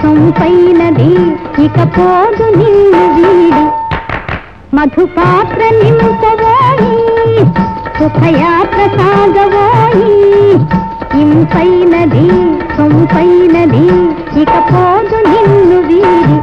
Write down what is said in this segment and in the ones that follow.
సొంపైనది ఇక పోదు నిన్ను వీడి మధుపాత్ర నింపబోయి సుఖయాత్ర సాగబోయి ఇంపైనది సొంపైనది ఇక పోదు నిన్ను వీడి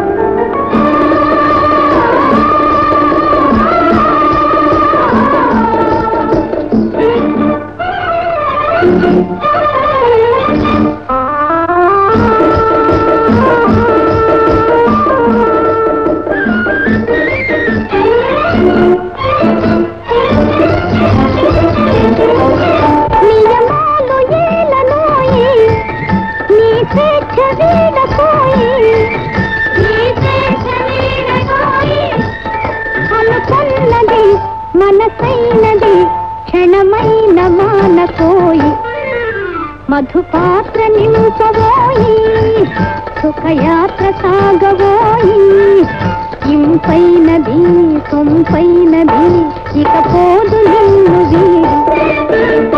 నియమాలు ఏలనోయి నీ స్వేచ్ఛ వీడకోయి నీ స్వేచ్ఛ వీడకోయి అనుకున్నది మనసైనది క్షణమైన మానకోయి మధుపాత్ర నింపబోయి సుఖయాత్ర సాగబోయి ఇంపైనది సొంపైనది ఇక పోదు నిన్ను వీడి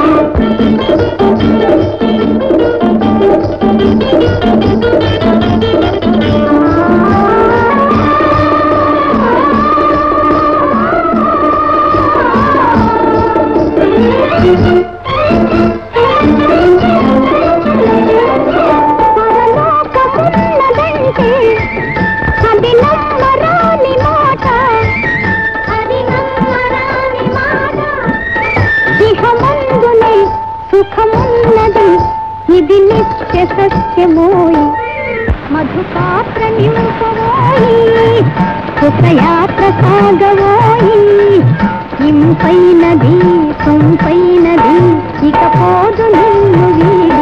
పరలోకమున్నదంటే అది నమ్మరాని మాట అది నమ్మరాని మాట ఇహమందునే సుఖమున్నది ఇది నిత్య సత్యమోయి మధుపాత్ర నింపబోయి సుఖయాత్ర సాగబోయి ఇంపైనది సొంపైనది ఇక పోదు నిన్ను వీడి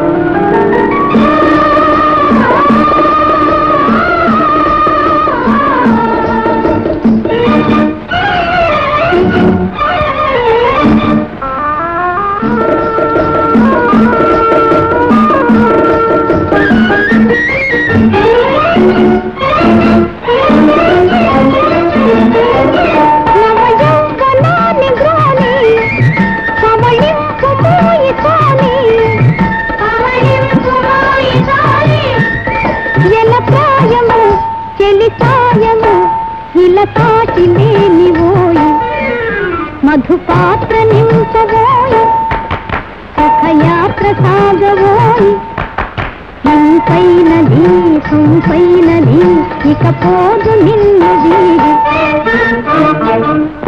నవయౌవనాన్ని గ్రోని, కమలింపు మోయి తాని, ఎల ప్రాయము చెలి సాయము ఇలా తాటి లేని ఓయి మధుపాత్ర నింపబోయి సుఖయాత్ర సాగబోయి ఇంపైనది సొంపైనది ఇక పోదు నిన్ను వీడి